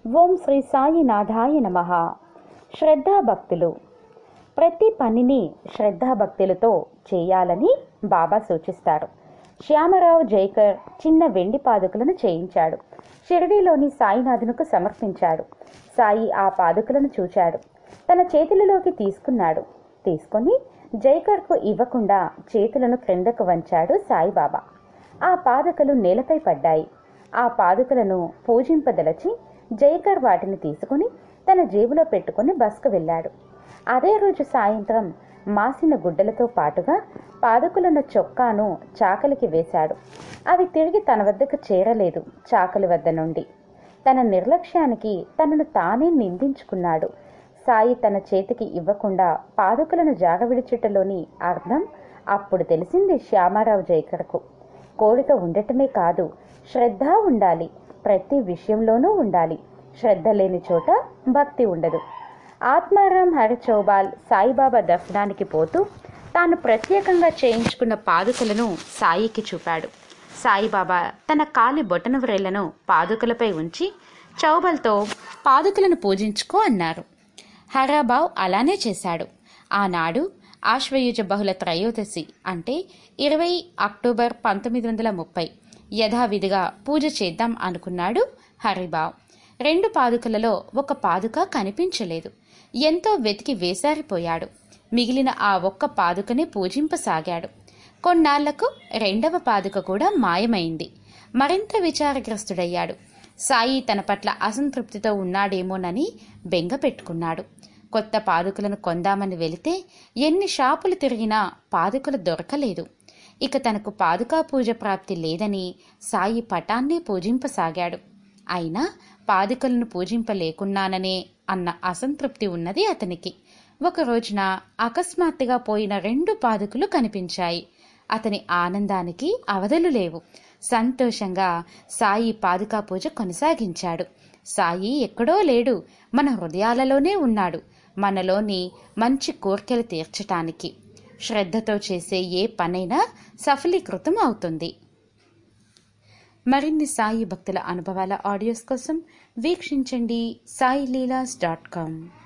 ఓం శ్రీ సాయినాథాయ నమ శ్రద్ధాభక్తులు ప్రతి పనిని శ్రద్ధాభక్తులతో చేయాలని బాబా సూచిస్తారు శ్యామరావు జైకర్ చిన్న వెండి పాదుకలను చేయించాడు షిరిడీలోని సాయినాథునకు సమర్పించాడు సాయి ఆ పాదుకలను చూచాడు తన చేతులలోకి తీసుకున్నాడు తీసుకొని జైకర్కు ఇవ్వకుండా చేతులను క్రిందకు వంచాడు సాయిబాబా ఆ పాదుకలు నేలపై పడ్డాయి ఆ పాదుకలను పూజింపదలచి జైకర్ వాటిని తీసుకుని తన జేబులో పెట్టుకుని బస్కు వెళ్ళాడు అదే రోజు సాయంత్రం మాసిన గుడ్డలతో పాటుగా పాదుకులున్న చొక్కాను చాకలికి వేశాడు అవి తిరిగి తన వద్దకు చేరలేదు చాకలి వద్ద నుండి తన నిర్లక్ష్యానికి తనను తానే నిందించుకున్నాడు సాయి తన చేతికి ఇవ్వకుండా పాదుకులను జాగవిడిచుటలోని అర్థం అప్పుడు తెలిసింది శ్యామారావు జైకర్కు కోరిక ఉండటమే కాదు శ్రద్ధ ఉండాలి ప్రతి విషయంలోనూ ఉండాలి శ్రద్ధ లేని చోట భక్తి ఉండదు ఆత్మారాం హరిచౌబాల్ సాయిబాబా దర్శనానికి పోతూ తాను ప్రత్యేకంగా చేయించుకున్న పాదుకలను సాయికి చూపాడు సాయిబాబా తన కాలి బొటన వ్రేళ్లను పాదుకలపై ఉంచి చౌబల్తో పాదుకలను పూజించుకో అన్నారు హరాబావ్ అలానే చేశాడు ఆనాడు ఆశ్వయుజ బహుళ త్రయోదశి అంటే ఇరవై అక్టోబర్ పంతొమ్మిది వందల ముప్పై యథావిధిగా పూజ చేద్దాం అనుకున్నాడు హరిబావ్ రెండు పాదుకలలో ఒక పాదుక కనిపించలేదు ఎంతో వెతికి వేసారిపోయాడు మిగిలిన ఆ ఒక్క పాదుకనే పూజింపసాగాడు కొన్నాళ్లకు రెండవ పాదుక కూడా మాయమైంది మరింత విచారగ్రస్తుడయ్యాడు సాయి తన పట్ల అసంతృప్తితో ఉన్నాడేమోనని బెంగ పెట్టుకున్నాడు కొత్త పాదుకలను కొందామని వెళితే ఎన్ని షాపులు తిరిగినా పాదుకలు దొరకలేదు ఇక తనకు పాదుకా పూజ ప్రాప్తి లేదని సాయి పటాన్నే పూజింపసాగాడు అయినా పాదుకలను పూజింపలేకున్నాననే అన్న అసంతృప్తి ఉన్నది అతనికి ఒక రోజున అకస్మాత్తుగా పోయిన రెండు పాదుకలు కనిపించాయి అతని ఆనందానికి అవధులు లేవు సంతోషంగా సాయి పాదుకా పూజ కొనసాగించాడు సాయి ఎక్కడో లేడు మన హృదయాలలోనే ఉన్నాడు మనలోని మంచి కోర్కెలు తీర్చటానికి శ్రద్ధతో చేసే ఏ పనైనా సఫలీకృతం అవుతుంది మరిన్ని సాయి భక్తుల అనుభవాల ఆడియోస్ కోసం వీక్షించండి సాయి లీలాస్ డాట్ కామ్